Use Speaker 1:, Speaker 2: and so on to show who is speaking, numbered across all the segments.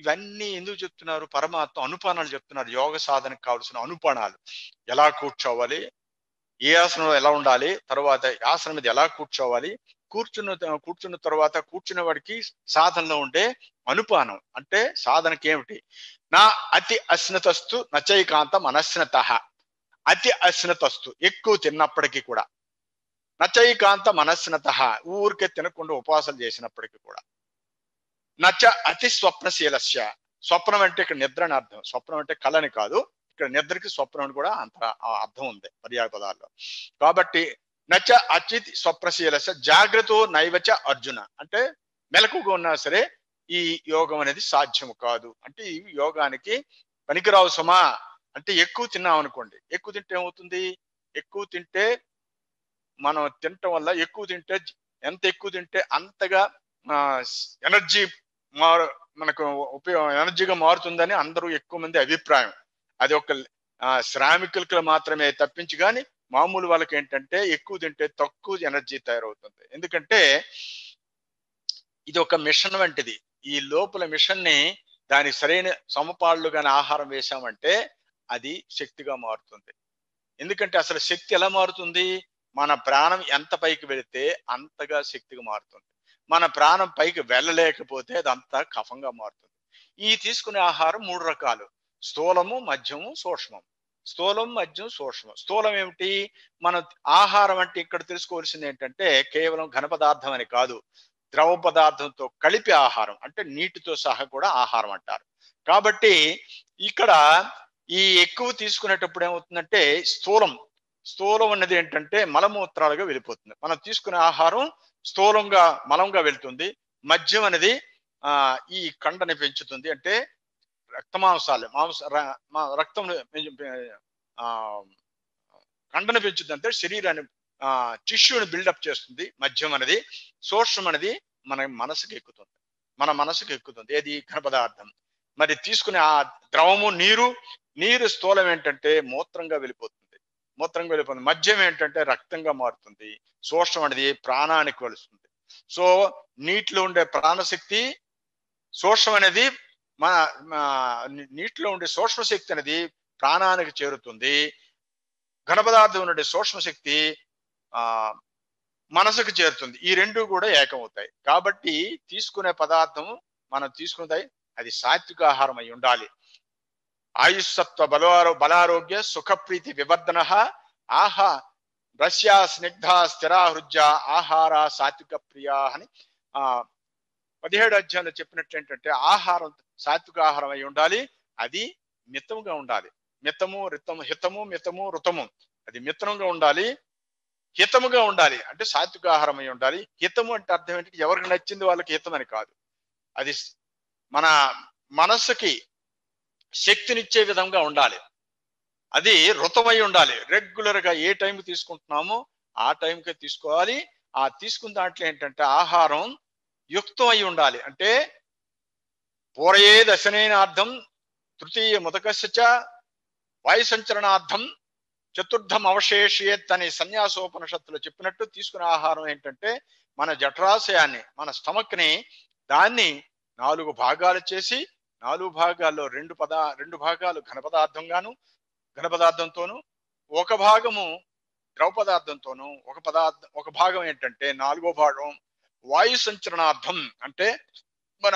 Speaker 1: ఇవన్నీ ఎందుకు చెప్తున్నారు పరమాత్మ అనుపానాలు చెప్తున్నారు యోగ సాధనకు కావాల్సిన అనుపానాలు ఎలా కూర్చోవాలి ఏ ఆసనంలో ఎలా ఉండాలి తర్వాత ఆసనం మీద ఎలా కూర్చోవాలి కూర్చున్న కూర్చున్న తర్వాత కూర్చున్న వాడికి సాధనలో ఉండే అనుపానం అంటే సాధనకి ఏమిటి నా అతి అశ్నతస్తు నచైకాంతం అనశ్నత అతి అశ్నతస్తు ఎక్కువ తిన్నప్పటికీ కూడా నచైకాంత మనస్నత ఊరికే తినకుండా ఉపవాసాలు చేసినప్పటికీ కూడా నచ అతి స్వప్నశీలస్య స్వప్నం అంటే ఇక్కడ నిద్ర అని అర్థం స్వప్నం అంటే కళని కాదు ఇక్కడ నిద్రకి స్వప్నం అని కూడా అంత ఆ అర్థం ఉంది పర్యాయ పదాల్లో కాబట్టి నచ అచిత్ స్వప్నశీలస్య జాగ్రత్త నైవచ అర్జున అంటే మెలకుగా ఉన్నా సరే ఈ యోగం అనేది సాధ్యము కాదు అంటే ఈ యోగానికి పనికిరావు సుమా అంటే ఎక్కువ తిన్నాం అనుకోండి ఎక్కువ తింటే ఏమవుతుంది ఎక్కువ తింటే మనం తినటం వల్ల ఎక్కువ తింటే ఎంత ఎక్కువ తింటే అంతగా ఎనర్జీ మారు మనకు ఉపయోగం ఎనర్జీగా మారుతుందని అందరూ ఎక్కువ మంది అభిప్రాయం అది ఒక శ్రామికులకు మాత్రమే తప్పించి కానీ మామూలు వాళ్ళకి ఏంటంటే ఎక్కువ తింటే తక్కువ ఎనర్జీ తయారవుతుంది ఎందుకంటే ఇది ఒక మిషన్ వంటిది ఈ లోపల మిషన్ ని దానికి సరైన సమపాళ్ళు కానీ ఆహారం వేశామంటే అది శక్తిగా మారుతుంది ఎందుకంటే అసలు శక్తి ఎలా మారుతుంది మన ప్రాణం ఎంత పైకి వెళితే అంతగా శక్తిగా మారుతుంది మన ప్రాణం పైకి వెళ్ళలేకపోతే అదంతా కఫంగా మారుతుంది ఈ తీసుకునే ఆహారం మూడు రకాలు స్థూలము మధ్యము సూక్ష్మం స్థూలం మధ్యం సూక్ష్మం స్థూలం ఏమిటి మన ఆహారం అంటే ఇక్కడ తెలుసుకోవాల్సింది ఏంటంటే కేవలం ఘన పదార్థం అని కాదు ద్రవ పదార్థంతో కలిపి ఆహారం అంటే నీటితో సహా కూడా ఆహారం అంటారు కాబట్టి ఇక్కడ ఈ ఎక్కువ తీసుకునేటప్పుడు ఏమవుతుందంటే స్థూలం స్థూలం అనేది ఏంటంటే మలమూత్రాలుగా వెళ్ళిపోతుంది మనం తీసుకునే ఆహారం స్థూలంగా మలంగా వెళ్తుంది మద్యం అనేది ఆ ఈ కండని పెంచుతుంది అంటే రక్తమాంసాలు మాంస రక్తం ఆ కండను పెంచుతుంది అంటే శరీరాన్ని ఆ టిష్యూని బిల్డప్ చేస్తుంది మద్యం అనేది సూక్ష్మం అనేది మన మనసుకు ఎక్కుతుంది మన మనసుకు ఎక్కుతుంది ఏది ఘన పదార్థం మరి తీసుకునే ఆ ద్రవము నీరు నీరు స్థూలం ఏంటంటే మూత్రంగా వెళ్ళిపోతుంది మూత్రంగా వెళ్ళిపోతుంది మద్యం ఏంటంటే రక్తంగా మారుతుంది సూక్ష్మం అనేది ప్రాణానికి వెలుస్తుంది సో నీటిలో ఉండే ప్రాణశక్తి సూక్ష్మం అనేది మన నీటిలో ఉండే సూక్ష్మ శక్తి అనేది ప్రాణానికి చేరుతుంది ఘన పదార్థం ఉండే సూక్ష్మ శక్తి ఆ మనసుకు చేరుతుంది ఈ రెండు కూడా ఏకమవుతాయి కాబట్టి తీసుకునే పదార్థం మనం తీసుకున్నది అది సాత్విక ఆహారం అయి ఉండాలి ఆయుస్సత్వ బలారో బలారోగ్య సుఖప్రీతి వివర్ధన ఆహా రష్యా స్నిగ్ధ స్థిరా హృజ ఆహార సాత్విక ప్రియా అని ఆ పదిహేడు అధ్యాయంలో చెప్పినట్లు ఏంటంటే ఆహారం సాత్విక ఆహారం అయి ఉండాలి అది మితముగా ఉండాలి మితము రితము హితము మితము రుతము అది మితముగా ఉండాలి హితముగా ఉండాలి అంటే సాత్విక ఆహారం అయి ఉండాలి హితము అంటే అర్థం ఏంటంటే ఎవరికి నచ్చింది వాళ్ళకి హితం అని కాదు అది మన మనస్సుకి శక్తినిచ్చే విధంగా ఉండాలి అది రుతమై ఉండాలి రెగ్యులర్ గా ఏ టైం తీసుకుంటున్నామో ఆ టైంకే తీసుకోవాలి ఆ తీసుకున్న దాంట్లో ఏంటంటే ఆహారం యుక్తం అయి ఉండాలి అంటే పూరయే దశనేనార్థం తృతీయ ముదకశ్చ వాయు సంచలనార్థం చతుర్థం అవశేషయేత్ అనే సన్యాసోపనిషత్తులో చెప్పినట్టు తీసుకునే ఆహారం ఏంటంటే మన జఠరాశయాన్ని మన స్టమక్ ని దాన్ని నాలుగు భాగాలు చేసి నాలుగు భాగాల్లో రెండు పదా రెండు భాగాలు ఘన పదార్థంగాను ఘన పదార్థంతోను ఒక భాగము ద్రవ పదార్థంతోను ఒక పదార్థం ఒక భాగం ఏంటంటే నాలుగో భాగం వాయు సంచలనార్థం అంటే మన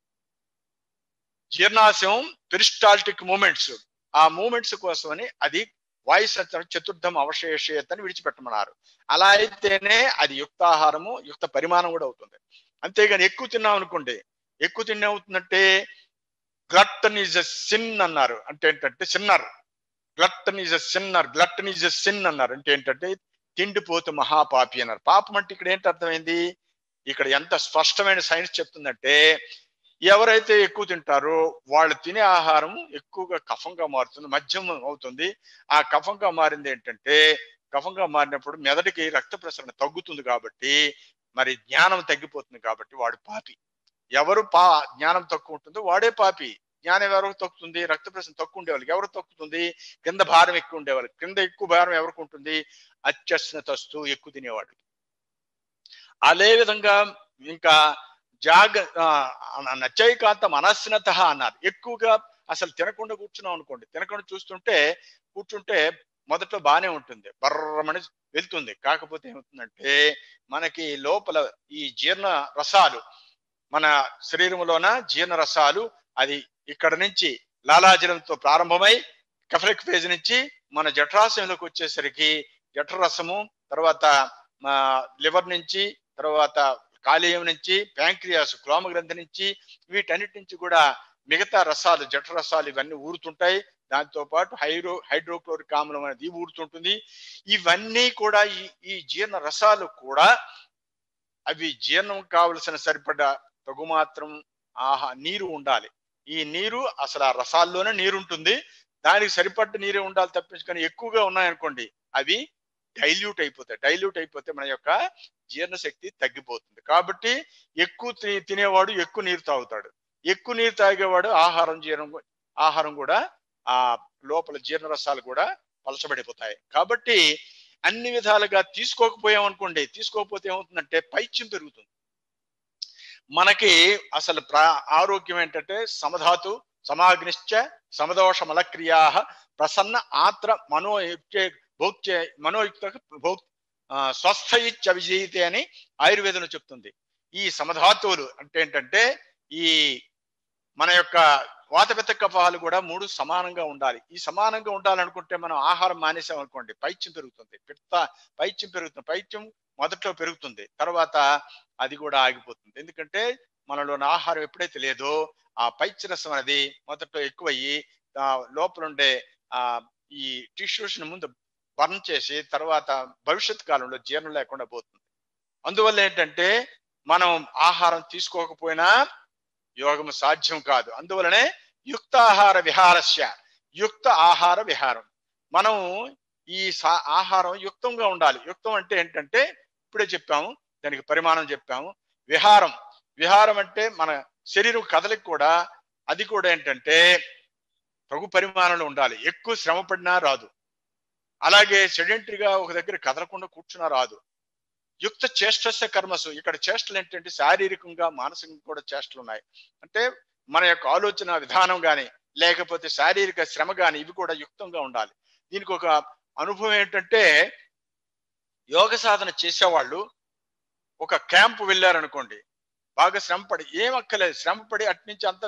Speaker 1: జీర్ణాశయం పెరిస్టాల్టిక్ మూమెంట్స్ ఆ మూమెంట్స్ కోసమని అది వాయు సంచలనం చతుర్థం అవశేషేతని విడిచిపెట్టమన్నారు అలా అయితేనే అది యుక్తాహారము యుక్త పరిమాణం కూడా అవుతుంది అంతేగాని ఎక్కువ తిన్నాం అనుకోండి ఎక్కువ తిన్న అవుతుందంటే గ్లట్టన్ ఈజ్ ఎ సిన్ అన్నారు అంటే ఏంటంటే sinner glutton is a sinner glutton is a sin అన్నారు అంటే ఏంటంటే తిండిపోతు మహాపాపి అన్నారు పాపం అంటే ఇక్కడ ఏంటి అర్థమైంది ఇక్కడ ఎంత స్పష్టమైన సైన్స్ చెప్తుందంటే ఎవరైతే ఎక్కువ తింటారో వాళ్ళు తినే ఆహారం ఎక్కువగా కఫంగా మారుతుంది మద్యం అవుతుంది ఆ కఫంగా మారింది ఏంటంటే కఫంగా మారినప్పుడు మెదడుకి రక్త ప్రసరణ తగ్గుతుంది కాబట్టి మరి జ్ఞానం తగ్గిపోతుంది కాబట్టి వాడు పాపి ఎవరు పా జ్ఞానం తక్కువ ఉంటుందో వాడే పాపి జ్ఞానం ఎవరికి తక్కుతుంది రక్త ప్రసరణ తక్కువ ఉండే వాళ్ళకి ఎవరు తక్కుతుంది కింద భారం ఎక్కువ ఉండేవాళ్ళకి కింద ఎక్కువ భారం ఎవరికి ఉంటుంది అత్యస్నతస్తు ఎక్కువ తినేవాడు అదే విధంగా ఇంకా జాగ నచ్చైకాంత మనస్సినత అన్నారు ఎక్కువగా అసలు తినకుండా కూర్చున్నాం అనుకోండి తినకుండా చూస్తుంటే కూర్చుంటే మొదట్లో బాగానే ఉంటుంది బర్రమని వెళ్తుంది కాకపోతే ఏమవుతుందంటే మనకి లోపల ఈ జీర్ణ రసాలు మన శరీరంలోన జీర్ణ రసాలు అది ఇక్కడ నుంచి లాలాజలంతో ప్రారంభమై కఫలిక్ ఫేజ్ నుంచి మన జఠరాశయంలోకి వచ్చేసరికి జఠరసము తర్వాత లివర్ నుంచి తర్వాత కాలేయం నుంచి ప్యాంక్రియాస్ క్లోమ గ్రంథి నుంచి వీటన్నిటి నుంచి కూడా మిగతా రసాలు జఠ రసాలు ఇవన్నీ ఊరుతుంటాయి దాంతో పాటు హైడ్రో హైడ్రోక్లోరిక్ ఆమ్లం అనేది ఊరుతుంటుంది ఇవన్నీ కూడా ఈ ఈ జీర్ణ రసాలు కూడా అవి జీర్ణం కావలసిన సరిపడ తగుమాత్రం ఆహా నీరు ఉండాలి ఈ నీరు అసలు ఆ రసాల్లోనే నీరు ఉంటుంది దానికి సరిపడ్డ నీరే ఉండాలి తప్పించుకొని ఎక్కువగా ఉన్నాయనుకోండి అవి డైల్యూట్ అయిపోతాయి డైల్యూట్ అయిపోతే మన యొక్క జీర్ణశక్తి తగ్గిపోతుంది కాబట్టి ఎక్కువ తినేవాడు ఎక్కువ నీరు తాగుతాడు ఎక్కువ నీరు తాగేవాడు ఆహారం జీర్ణం ఆహారం కూడా ఆ లోపల జీర్ణరసాలు కూడా పలచబడిపోతాయి కాబట్టి అన్ని విధాలుగా తీసుకోకపోయాం అనుకోండి తీసుకోకపోతే ఏమవుతుందంటే పైత్యం పెరుగుతుంది మనకి అసలు ప్రా ఆరోగ్యం ఏంటంటే సమధాతు సమాగ్నిశ్చ సమదోష మలక్రియా ప్రసన్న ఆత్ర మనోయుక్తే భౌక్తే మనోయుక్త భౌ స్వస్థ ఇచ్చ విజయితే అని ఆయుర్వేదంలో చెప్తుంది ఈ సమధాతువులు అంటే ఏంటంటే ఈ మన యొక్క వాతపిత్త కఫాలు కూడా మూడు సమానంగా ఉండాలి ఈ సమానంగా ఉండాలనుకుంటే మనం ఆహారం మానేసాం అనుకోండి పైత్యం పెరుగుతుంది పిత్త పైత్యం పెరుగుతుంది పైత్యం మొదట్లో పెరుగుతుంది తర్వాత అది కూడా ఆగిపోతుంది ఎందుకంటే మనలోని ఆహారం ఎప్పుడైతే లేదో ఆ పైత్యరసం అనేది మొదట్లో ఎక్కువయ్యి లోపల ఉండే ఆ ఈ టిష్యూస్ ముందు బర్న్ చేసి తర్వాత భవిష్యత్ కాలంలో జీర్ణం లేకుండా పోతుంది అందువల్ల ఏంటంటే మనం ఆహారం తీసుకోకపోయినా యోగం సాధ్యం కాదు అందువలనే యుక్తాహార విహారస్య యుక్త ఆహార విహారం మనం ఈ ఆహారం యుక్తంగా ఉండాలి యుక్తం అంటే ఏంటంటే ఇప్పుడే చెప్పాము దానికి పరిమాణం చెప్పాము విహారం విహారం అంటే మన శరీరం కదలికి కూడా అది కూడా ఏంటంటే తగు పరిమాణంలో ఉండాలి ఎక్కువ శ్రమ పడినా రాదు అలాగే సెడెంటరీగా ఒక దగ్గర కదలకుండా కూర్చున్నా రాదు యుక్త చేష్టస్య కర్మసు ఇక్కడ చేష్టలు ఏంటంటే శారీరకంగా మానసికంగా కూడా చేష్టలు ఉన్నాయి అంటే మన యొక్క ఆలోచన విధానం కానీ లేకపోతే శారీరక శ్రమ కానీ ఇవి కూడా యుక్తంగా ఉండాలి దీనికి ఒక అనుభవం ఏంటంటే యోగ సాధన చేసేవాళ్ళు ఒక క్యాంపు వెళ్ళారనుకోండి బాగా శ్రమపడి ఏం అక్కలేదు శ్రమపడి అట్నుంచి అంతా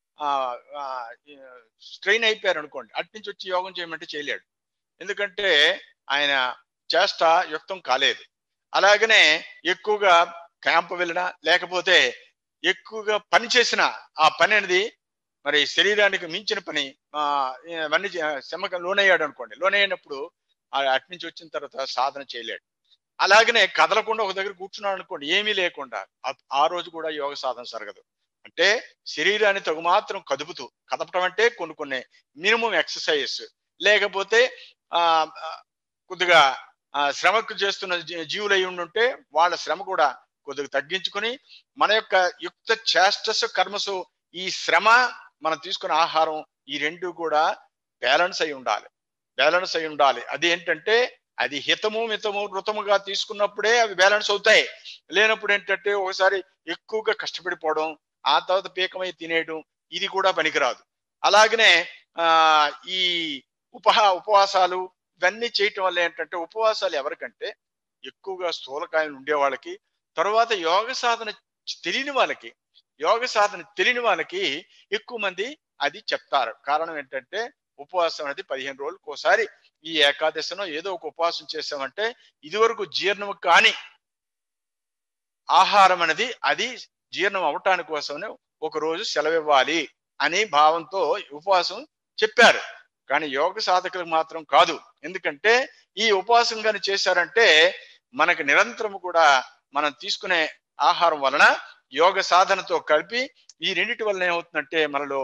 Speaker 1: స్ట్రెయిన్ అయిపోయారు అనుకోండి అట్నుంచి వచ్చి యోగం చేయమంటే చేయలేడు ఎందుకంటే ఆయన చేష్ట యుక్తం కాలేదు అలాగనే ఎక్కువగా క్యాంపు వెళ్ళినా లేకపోతే ఎక్కువగా పని చేసిన ఆ పని అనేది మరి శరీరానికి మించిన పని అవన్నీ శ్రమకు లోనయ్యాడు అనుకోండి లోనయ్యినప్పుడు అటు నుంచి వచ్చిన తర్వాత సాధన చేయలేడు అలాగనే కదలకుండా ఒక దగ్గర కూర్చున్నాడు అనుకోండి ఏమీ లేకుండా ఆ రోజు కూడా యోగ సాధన జరగదు అంటే శరీరాన్ని తగు మాత్రం కదుపుతూ కదపటం అంటే కొన్ని కొన్ని మినిమం ఎక్సర్సైజ్ లేకపోతే ఆ కొద్దిగా శ్రమకు చేస్తున్న జీవులు అయి ఉండుంటే వాళ్ళ శ్రమ కూడా కొద్దిగా తగ్గించుకొని మన యొక్క యుక్త చేష్టసు కర్మసు ఈ శ్రమ మనం తీసుకున్న ఆహారం ఈ రెండు కూడా బ్యాలెన్స్ అయి ఉండాలి బ్యాలెన్స్ అయి ఉండాలి అది ఏంటంటే అది హితము మితము ఋతముగా తీసుకున్నప్పుడే అవి బ్యాలెన్స్ అవుతాయి లేనప్పుడు ఏంటంటే ఒకసారి ఎక్కువగా కష్టపడిపోవడం ఆ తర్వాత పీకమై తినేయడం ఇది కూడా పనికిరాదు అలాగనే ఆ ఈ ఉపహ ఉపవాసాలు ఇవన్నీ చేయటం వల్ల ఏంటంటే ఉపవాసాలు ఎవరికంటే ఎక్కువగా స్థూలకాయం ఉండే వాళ్ళకి తర్వాత యోగ సాధన తెలియని వాళ్ళకి యోగ సాధన తెలియని వాళ్ళకి ఎక్కువ మంది అది చెప్తారు కారణం ఏంటంటే ఉపవాసం అనేది పదిహేను రోజులకు ఒకసారి ఈ ఏకాదశిలో ఏదో ఒక ఉపవాసం చేసామంటే ఇదివరకు జీర్ణం కాని ఆహారం అనేది అది జీర్ణం అవటానికి కోసమే ఒక రోజు సెలవివ్వాలి అనే భావంతో ఉపవాసం చెప్పారు కానీ యోగ సాధకులకు మాత్రం కాదు ఎందుకంటే ఈ ఉపవాసం కానీ చేశారంటే మనకి నిరంతరం కూడా మనం తీసుకునే ఆహారం వలన యోగ సాధనతో కలిపి ఈ రెండిటి వలన ఏమవుతుందంటే మనలో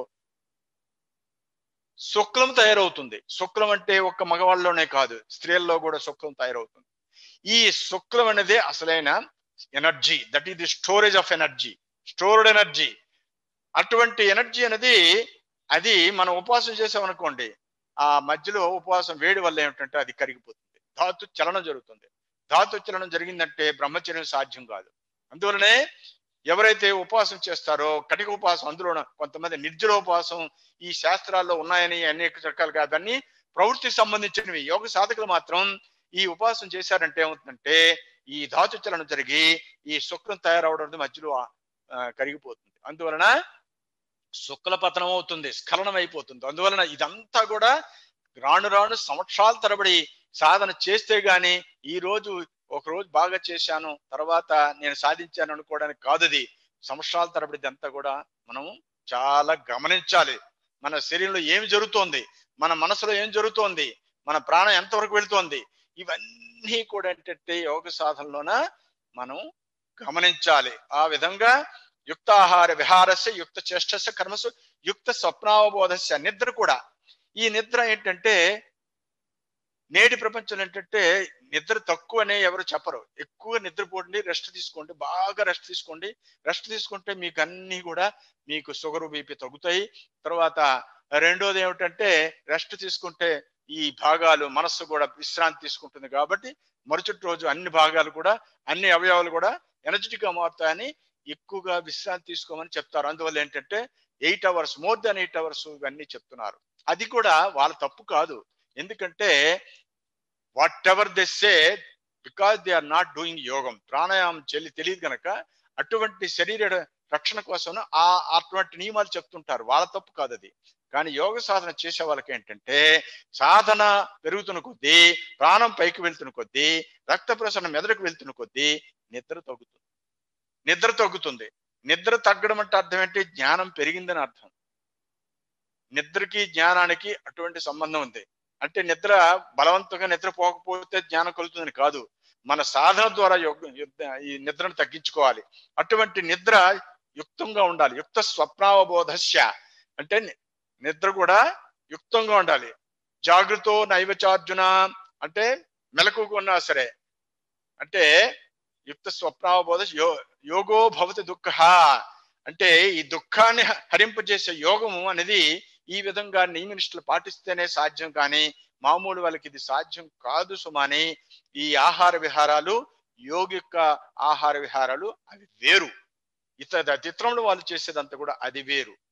Speaker 1: శుక్లం తయారవుతుంది శుక్లం అంటే ఒక్క మగవాళ్ళలోనే కాదు స్త్రీల్లో కూడా శుక్లం తయారవుతుంది ఈ శుక్లం అనేది అసలైన energy that is the storage of energy stored energy అటువంటి ఎనర్జీ అనేది అది మనం ఉపవాసం చేసామనుకోండి ఆ మధ్యలో ఉపవాసం వేడి వల్ల ఏమిటంటే అది కరిగిపోతుంది ధాతు చలనం జరుగుతుంది ధాతు చలనం జరిగిందంటే బ్రహ్మచర్యం సాధ్యం కాదు అందువలనే ఎవరైతే ఉపవాసం చేస్తారో కటిక ఉపవాసం అందులో కొంతమంది నిర్జల ఉపవాసం ఈ శాస్త్రాల్లో ఉన్నాయని అనేక రకాలుగా అవన్నీ ప్రవృత్తికి సంబంధించినవి యోగ సాధకులు మాత్రం ఈ ఉపవాసం చేశారంటే ఏమవుతుందంటే ఈ ధాతు చలనం జరిగి ఈ శుక్రం తయారవడం మధ్యలో ఆ, కరిగిపోతుంది అందువలన శుక్ల పతనం అవుతుంది స్ఖలనం అయిపోతుంది అందువలన ఇదంతా కూడా రాను రాను సంవత్సరాల తరబడి సాధన చేస్తే గాని ఈ రోజు ఒక రోజు బాగా చేశాను తర్వాత నేను సాధించాను అనుకోవడానికి కాదు అది సంవత్సరాల తరబడి ఇదంతా కూడా మనం చాలా గమనించాలి మన శరీరంలో ఏమి జరుగుతోంది మన మనసులో ఏం జరుగుతోంది మన ప్రాణం ఎంతవరకు వెళుతోంది ఇవన్నీ కూడా ఏంటంటే యోగ సాధనలోన మనం గమనించాలి ఆ విధంగా యుక్తాహార విహారస్య యుక్త చేష్టస్య కర్మసు యుక్త స్వప్నావబోధస్య నిద్ర కూడా ఈ నిద్ర ఏంటంటే నేటి ప్రపంచంలో ఏంటంటే నిద్ర తక్కువనే ఎవరు చెప్పరు ఎక్కువ నిద్రపోండి రెస్ట్ తీసుకోండి బాగా రెస్ట్ తీసుకోండి రెస్ట్ తీసుకుంటే మీకు అన్ని కూడా మీకు షుగర్ బీపీ తగ్గుతాయి తర్వాత రెండోది ఏమిటంటే రెస్ట్ తీసుకుంటే ఈ భాగాలు మనస్సు కూడా విశ్రాంతి తీసుకుంటుంది కాబట్టి మరుసటి రోజు అన్ని భాగాలు కూడా అన్ని అవయవాలు కూడా ఎనర్జెటిక్ గా మారుతాయని ఎక్కువగా విశ్రాంతి తీసుకోమని చెప్తారు అందువల్ల ఏంటంటే eight hours more than eight hours ఇవన్నీ చెప్తున్నారు అది కూడా వాళ్ళ తప్పు కాదు ఎందుకంటే whatever they say because they are not doing యోగం ప్రాణాయామం చెల్లి తెలియదు కనుక అటువంటి శరీర రక్షణ కోసం ఆ అటువంటి నియమాలు చెప్తుంటారు వాళ్ళ తప్పు కాదు అది కానీ యోగ సాధన చేసే వాళ్ళకి ఏంటంటే సాధన పెరుగుతున్న కొద్దీ ప్రాణం పైకి వెళ్తున్న కొద్దీ రక్త ప్రసరణ మెదడుకు వెళ్తున్న కొద్దీ నిద్ర తగ్గుతుంది నిద్ర తగ్గుతుంది నిద్ర తగ్గడం అంటే అర్థం ఏంటి జ్ఞానం పెరిగిందని అర్థం నిద్రకి జ్ఞానానికి అటువంటి సంబంధం ఉంది అంటే నిద్ర బలవంతంగా నిద్ర పోకపోతే జ్ఞానం కలుగుతుందని కాదు మన సాధన ద్వారా యోగ యుద్ధ- ఈ నిద్రను తగ్గించుకోవాలి అటువంటి నిద్ర యుక్తంగా ఉండాలి యుక్త స్వప్నావబోధస్య అంటే ని- నిద్ర కూడా యుక్తంగా ఉండాలి జాగృతో నైవచార్జున అంటే మెలకుగా ఉన్నా సరే అంటే యుక్త స్వప్నావబోధ యో యోగో భవతి దుఃఖ అంటే ఈ దుఃఖాన్ని హ- హరింపజేసే యోగము అనేది ఈ విధంగా నియమనిష్టలు పాటిస్తేనే సాధ్యం కానీ మామూలు వాళ్ళకి ఇది సాధ్యం కాదు సుమాని ఈ ఆహార విహారాలు యోగి యొక్క ఆహార విహారాలు అవి వేరు ఇతర చిత్రంలో వాళ్ళు చేసేదంతా కూడా అది వేరు